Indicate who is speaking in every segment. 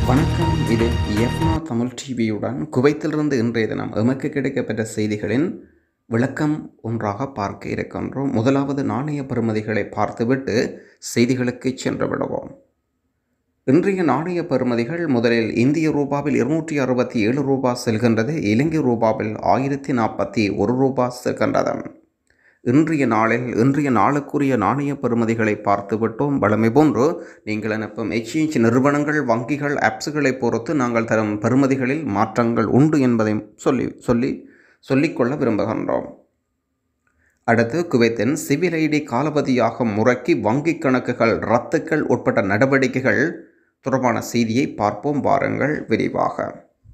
Speaker 1: வணக்கம் இது எஃப்னா தமிழ் டிவியுடன் குவைத்திலிருந்து இன்றைய தினம் எமக்கு கிடைக்கப்பெற்ற செய்திகளின் விளக்கம் ஒன்றாக பார்க்க இருக்கின்றோம் முதலாவது நாணய பெறுமதிகளை பார்த்துவிட்டு செய்திகளுக்கு சென்று விடுவோம் இன்றைய நாணய பெறுமதிகள் முதலில் இந்திய ரூபாவில் இருநூற்றி அறுபத்தி ஏழு ரூபா செல்கின்றது இலங்கை ரூபாவில் ஆயிரத்தி நாற்பத்தி ஒரு ரூபா செல்கின்றது இன்றைய நாளில் இன்றைய நாளுக்குரிய நாணய பெறுமதிகளை பார்த்துவிட்டோம் வழமை போன்று நீங்கள் அனுப்பும் எக்ஸ்சேஞ்ச் நிறுவனங்கள் வங்கிகள் ஆப்ஸுகளை பொறுத்து நாங்கள் தரும் பெறுமதிகளில் மாற்றங்கள் உண்டு என்பதை சொல்லி சொல்லி சொல்லிக்கொள்ள விரும்புகின்றோம் அடுத்து குவைத்தின் சிவில் ஐடி காலபதியாகும் முறைக்கு வங்கிக் கணக்குகள் ரத்துக்கள் உட்பட்ட நடவடிக்கைகள் தொடர்பான செய்தியை பார்ப்போம் வாருங்கள் விரிவாக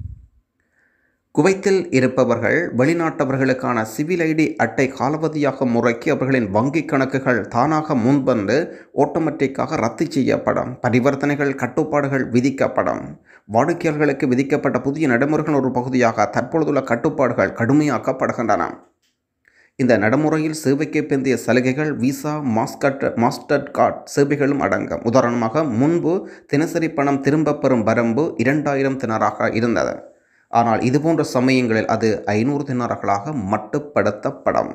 Speaker 1: குவைத்தில் இருப்பவர்கள் வெளிநாட்டவர்களுக்கான சிவில் ஐடி அட்டை காலவதியாக முறைக்கு அவர்களின் வங்கிக் கணக்குகள் தானாக முன்வந்து ஆட்டோமேட்டிக்காக ரத்து செய்யப்படும் பரிவர்த்தனைகள் கட்டுப்பாடுகள் விதிக்கப்படும் வாடிக்கையாளர்களுக்கு விதிக்கப்பட்ட புதிய நடைமுறைகள் ஒரு பகுதியாக தற்பொழுதுள்ள கட்டுப்பாடுகள் கடுமையாக்கப்படுகின்றன இந்த நடைமுறையில் சேவைக்கு பிந்தைய சலுகைகள் விசா மாஸ்கட் மாஸ்டர் கார்டு சேவைகளும் அடங்கும் உதாரணமாக முன்பு தினசரி பணம் திரும்பப் பெறும் வரம்பு இரண்டாயிரம் தினராக இருந்தது ஆனால் இதுபோன்ற சமயங்களில் அது ஐநூறு தினார்களாக மட்டுப்படுத்தப்படும்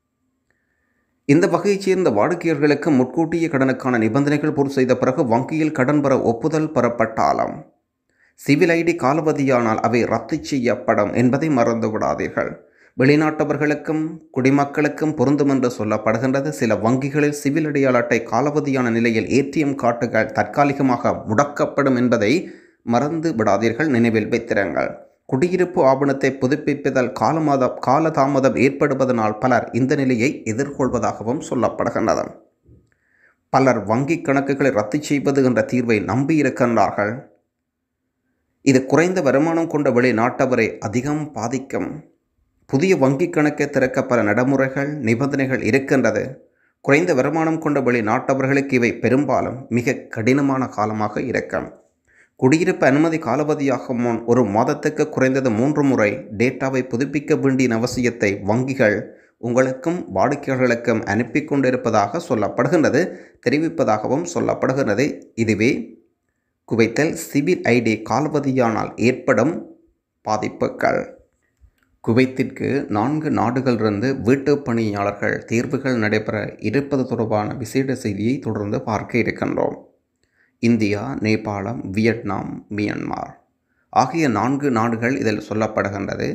Speaker 1: இந்த வகையைச் சேர்ந்த வாடிக்கையாளர்களுக்கு முட்கூட்டிய கடனுக்கான நிபந்தனைகள் பூர்த்தி செய்த பிறகு வங்கியில் கடன் பெற ஒப்புதல் பெறப்பட்டாலும் சிவில் ஐடி காலவதியானால் அவை ரத்து செய்யப்படும் என்பதை மறந்து விடாதீர்கள் வெளிநாட்டவர்களுக்கும் குடிமக்களுக்கும் பொருந்தும் என்று சொல்லப்படுகின்றது சில வங்கிகளில் சிவில் அடையாள அட்டை காலவதியான நிலையில் ஏடிஎம் கார்டுகள் தற்காலிகமாக முடக்கப்படும் என்பதை மறந்து விடாதீர்கள் நினைவில் வைத்திருங்கள் குடியிருப்பு ஆவணத்தை புதுப்பிப்பதால் காலமாத காலதாமதம் ஏற்படுவதனால் பலர் இந்த நிலையை எதிர்கொள்வதாகவும் சொல்லப்படுகின்றது பலர் வங்கிக் கணக்குகளை ரத்து செய்வது என்ற தீர்வை நம்பியிருக்கின்றார்கள் இது குறைந்த வருமானம் கொண்ட வெளிநாட்டவரை அதிகம் பாதிக்கும் புதிய வங்கிக் கணக்கை திறக்க பல நடைமுறைகள் நிபந்தனைகள் இருக்கின்றது குறைந்த வருமானம் கொண்ட வெளிநாட்டவர்களுக்கு இவை பெரும்பாலும் மிக கடினமான காலமாக இருக்கும் குடியிருப்பு அனுமதி காலவதியாகும் முன் ஒரு மாதத்துக்கு குறைந்தது மூன்று முறை டேட்டாவை புதுப்பிக்க வேண்டிய அவசியத்தை வங்கிகள் உங்களுக்கும் வாடிக்கையாளர்களுக்கும் அனுப்பி கொண்டிருப்பதாக சொல்லப்படுகின்றது தெரிவிப்பதாகவும் சொல்லப்படுகின்றது இதுவே குவைத்தல் சிவில் ஐடி காலவதியானால் ஏற்படும் பாதிப்புகள் குவைத்திற்கு நான்கு நாடுகளிலிருந்து வீட்டு பணியாளர்கள் தேர்வுகள் நடைபெற இருப்பது தொடர்பான விசேட செய்தியை தொடர்ந்து பார்க்க இருக்கின்றோம் இந்தியா நேபாளம் வியட்நாம் மியான்மார் ஆகிய நான்கு நாடுகள் இதில் சொல்லப்படுகின்றது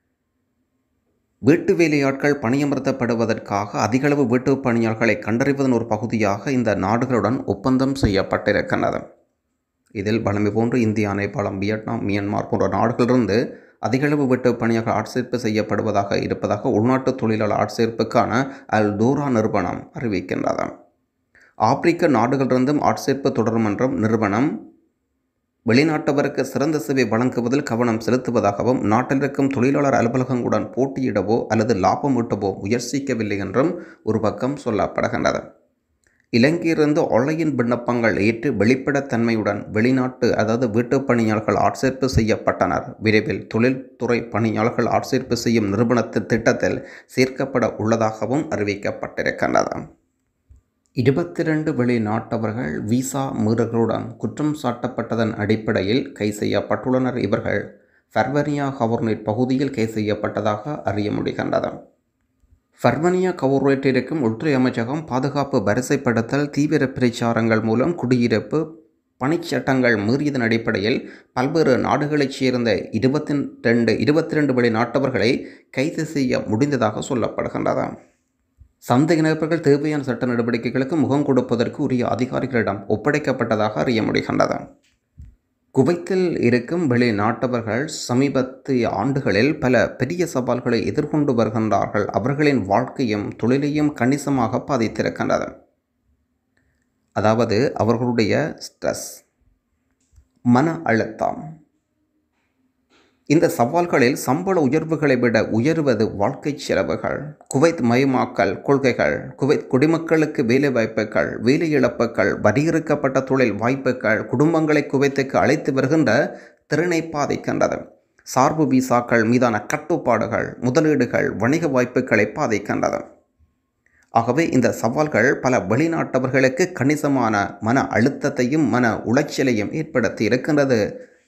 Speaker 1: வீட்டு வேலையாட்கள் பணியமர்த்தப்படுவதற்காக அதிகளவு வீட்டு பணியாளர்களை கண்டறிவதன் ஒரு பகுதியாக இந்த நாடுகளுடன் ஒப்பந்தம் செய்யப்பட்டிருக்கின்றது இதில் வளமை போன்று இந்தியா நேபாளம் வியட்நாம் மியான்மார் போன்ற நாடுகளிலிருந்து அதிகளவு வீட்டு பணியாளர்கள் ஆட்சேர்ப்பு செய்யப்படுவதாக இருப்பதாக உள்நாட்டு தொழிலாளர் ஆட்சேர்ப்புக்கான அல் தூரா நிறுவனம் அறிவிக்கின்றது ஆப்பிரிக்க நாடுகளிலிருந்தும் ஆட்சேர்ப்பு தொடரும் என்றும் நிறுவனம் வெளிநாட்டவருக்கு சிறந்த சேவை வழங்குவதில் கவனம் செலுத்துவதாகவும் நாட்டில் இருக்கும் தொழிலாளர் அலுவலகங்களுடன் போட்டியிடவோ அல்லது லாபம் ஈட்டவோ முயற்சிக்கவில்லை என்றும் ஒரு பக்கம் சொல்லப்படுகின்றது இலங்கையிலிருந்து ஆன்லைன் விண்ணப்பங்கள் ஏற்று வெளிப்படைத்தன்மையுடன் வெளிநாட்டு அதாவது வீட்டு பணியாளர்கள் ஆட்சேர்ப்பு செய்யப்பட்டனர் விரைவில் தொழில்துறை பணியாளர்கள் ஆட்சேர்ப்பு செய்யும் நிறுவனத்தின் திட்டத்தில் சேர்க்கப்பட உள்ளதாகவும் அறிவிக்கப்பட்டிருக்கின்றது இருபத்தி ரெண்டு வெளிநாட்டவர்கள் விசா மீறல்களுடன் குற்றம் சாட்டப்பட்டதன் அடிப்படையில் கை செய்யப்பட்டுள்ளனர் இவர்கள் ஃபர்வனியா கவர்னேட் பகுதியில் கை செய்யப்பட்டதாக அறிய முடிகின்றது ஃபர்வனியா கவர்னேட் இருக்கும் உள்துறை அமைச்சகம் பாதுகாப்பு வரிசைப்படுத்தல் தீவிர பிரச்சாரங்கள் மூலம் குடியிருப்பு பணிச்சட்டங்கள் மீறியதன் அடிப்படையில் பல்வேறு நாடுகளைச் சேர்ந்த இருபத்தி ரெண்டு இருபத்தி ரெண்டு வெளிநாட்டவர்களை கைது செய்ய முடிந்ததாக சொல்லப்படுகின்றது சந்தேக நபர்கள் தேவையான சட்ட நடவடிக்கைகளுக்கு முகம் கொடுப்பதற்கு உரிய அதிகாரிகளிடம் ஒப்படைக்கப்பட்டதாக அறிய முடிகின்றது குவைத்தில் இருக்கும் வெளிநாட்டவர்கள் சமீபத்திய ஆண்டுகளில் பல பெரிய சவால்களை எதிர்கொண்டு வருகின்றார்கள் அவர்களின் வாழ்க்கையும் தொழிலையும் கணிசமாக பாதித்திருக்கின்றது அதாவது அவர்களுடைய ஸ்ட்ரெஸ் மன அழுத்தம் இந்த சவால்களில் சம்பள உயர்வுகளை விட உயர்வது வாழ்க்கை செலவுகள் குவைத் மயமாக்கல் கொள்கைகள் குவைத் குடிமக்களுக்கு வேலை வாய்ப்புகள் வேலை இழப்புகள் வரியிருக்கப்பட்ட தொழில் வாய்ப்புகள் குடும்பங்களை குவைத்துக்கு அழைத்து வருகின்ற திறனை பாதிக்கின்றது சார்பு விசாக்கள் மீதான கட்டுப்பாடுகள் முதலீடுகள் வணிக வாய்ப்புகளை பாதிக்கின்றது ஆகவே இந்த சவால்கள் பல வெளிநாட்டவர்களுக்கு கணிசமான மன அழுத்தத்தையும் மன உளைச்சலையும் ஏற்படுத்தி இருக்கின்றது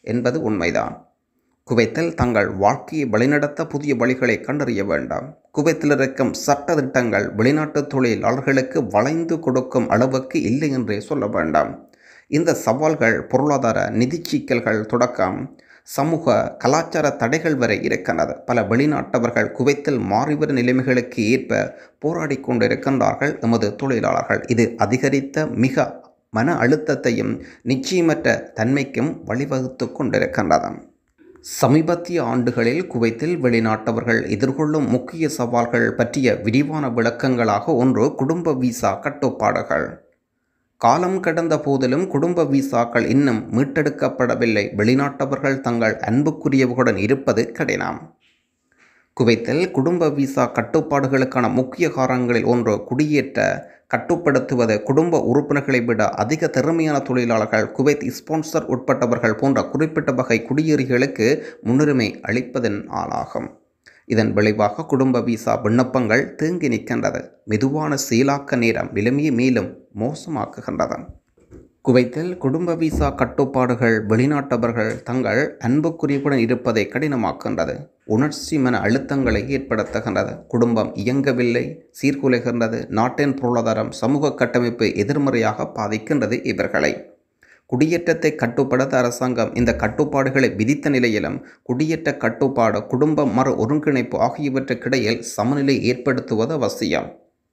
Speaker 1: என்பது உண்மைதான் குவைத்தில் தங்கள் வாழ்க்கையை வழிநடத்த புதிய வழிகளை கண்டறிய வேண்டாம் குவைத்தில் இருக்கும் சட்ட திட்டங்கள் வெளிநாட்டு தொழிலாளர்களுக்கு வளைந்து கொடுக்கும் அளவுக்கு இல்லை என்றே சொல்ல வேண்டாம் இந்த சவால்கள் பொருளாதார நிதி சிக்கல்கள் தொடக்கம் சமூக கலாச்சார தடைகள் வரை இருக்கின்றது பல வெளிநாட்டவர்கள் குவைத்தில் மாறிவரும் நிலைமைகளுக்கு ஏற்ப போராடி கொண்டிருக்கின்றார்கள் எமது தொழிலாளர்கள் இது அதிகரித்த மிக மன அழுத்தத்தையும் நிச்சயமற்ற தன்மைக்கும் வழிவகுத்து கொண்டிருக்கின்றது சமீபத்திய ஆண்டுகளில் குவைத்தில் வெளிநாட்டவர்கள் எதிர்கொள்ளும் முக்கிய சவால்கள் பற்றிய விரிவான விளக்கங்களாக ஒன்று குடும்ப விசா கட்டுப்பாடுகள் காலம் கடந்த போதிலும் குடும்ப விசாக்கள் இன்னும் மீட்டெடுக்கப்படவில்லை வெளிநாட்டவர்கள் தங்கள் அன்புக்குரியவர்களுடன் இருப்பது கடினம் குவைத்தில் குடும்ப விசா கட்டுப்பாடுகளுக்கான முக்கிய காரணங்களில் ஒன்று குடியேற்ற கட்டுப்படுத்துவது குடும்ப உறுப்பினர்களை விட அதிக திறமையான தொழிலாளர்கள் குவைத் ஸ்பான்சர் உட்பட்டவர்கள் போன்ற குறிப்பிட்ட வகை குடியேறிகளுக்கு முன்னுரிமை அளிப்பதன் ஆளாகும் இதன் விளைவாக குடும்ப விசா விண்ணப்பங்கள் தேங்கி நிற்கின்றது மெதுவான செயலாக்க நேரம் நிலைமையை மேலும் மோசமாக்குகின்றது குவைத்தில் குடும்ப விசா கட்டுப்பாடுகள் வெளிநாட்டவர்கள் தங்கள் அன்புக்குரியவுடன் இருப்பதை கடினமாக்கின்றது உணர்ச்சி மன அழுத்தங்களை ஏற்படுத்துகின்றது குடும்பம் இயங்கவில்லை சீர்குலைகின்றது நாட்டின் பொருளாதாரம் சமூக கட்டமைப்பு எதிர்மறையாக பாதிக்கின்றது இவர்களை குடியேற்றத்தை கட்டுப்படுத்த அரசாங்கம் இந்த கட்டுப்பாடுகளை விதித்த நிலையிலும் குடியேற்ற கட்டுப்பாடு குடும்ப மறு ஒருங்கிணைப்பு ஆகியவற்றுக்கிடையில் சமநிலை ஏற்படுத்துவது அவசியம்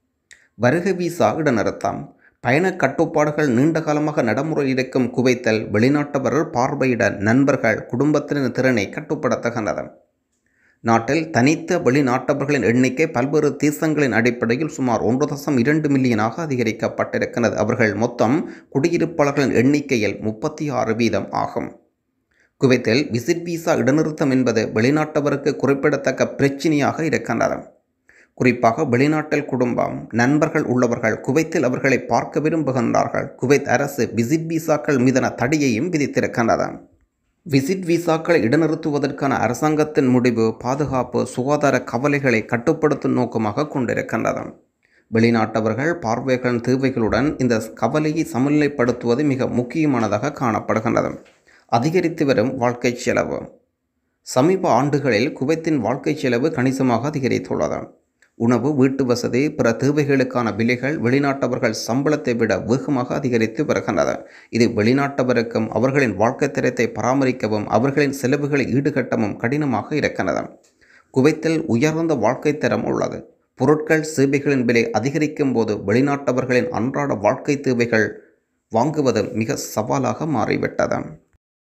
Speaker 1: வருகை விசா இடைநிறுத்தம் பயண கட்டுப்பாடுகள் நீண்ட காலமாக நடைமுறை இருக்கும் குவைத்தல் வெளிநாட்டவர்கள் பார்வையிட நண்பர்கள் குடும்பத்தினர் திறனை கட்டுப்படுத்துகின்றன நாட்டில் தனித்த வெளிநாட்டவர்களின் எண்ணிக்கை பல்வேறு தேசங்களின் அடிப்படையில் சுமார் ஒன்று தசம் இரண்டு மில்லியனாக அதிகரிக்கப்பட்டிருக்கிறது அவர்கள் மொத்தம் குடியிருப்பாளர்களின் எண்ணிக்கையில் முப்பத்தி ஆறு வீதம் ஆகும் குவைத்தில் விசிட் விசா இடைநிறுத்தம் என்பது வெளிநாட்டவருக்கு குறிப்பிடத்தக்க பிரச்சினையாக இருக்கின்றது குறிப்பாக வெளிநாட்டில் குடும்பம் நண்பர்கள் உள்ளவர்கள் குவைத்தில் அவர்களை பார்க்க விரும்புகின்றார்கள் குவைத் அரசு விசிட் விசாக்கள் மீதான தடையையும் விதித்திருக்கின்றது விசிட் விசாக்களை இடைநிறுத்துவதற்கான அரசாங்கத்தின் முடிவு பாதுகாப்பு சுகாதார கவலைகளை கட்டுப்படுத்தும் நோக்கமாக கொண்டிருக்கின்றது வெளிநாட்டவர்கள் பார்வைகளின் தேவைகளுடன் இந்த கவலையை சமநிலைப்படுத்துவது மிக முக்கியமானதாக காணப்படுகின்றது அதிகரித்து வரும் வாழ்க்கை செலவு சமீப ஆண்டுகளில் குவைத்தின் வாழ்க்கை செலவு கணிசமாக அதிகரித்துள்ளது உணவு வீட்டு வசதி பிற தேவைகளுக்கான விலைகள் வெளிநாட்டவர்கள் சம்பளத்தை விட வேகமாக அதிகரித்து வருகின்றன இது வெளிநாட்டவருக்கும் அவர்களின் வாழ்க்கை தரத்தை பராமரிக்கவும் அவர்களின் செலவுகளை ஈடுகட்டவும் கடினமாக இருக்கின்றன குவைத்தில் உயர்ந்த வாழ்க்கை தரம் உள்ளது பொருட்கள் சேவைகளின் விலை அதிகரிக்கும் போது வெளிநாட்டவர்களின் அன்றாட வாழ்க்கை தேவைகள் வாங்குவது மிக சவாலாக மாறிவிட்டது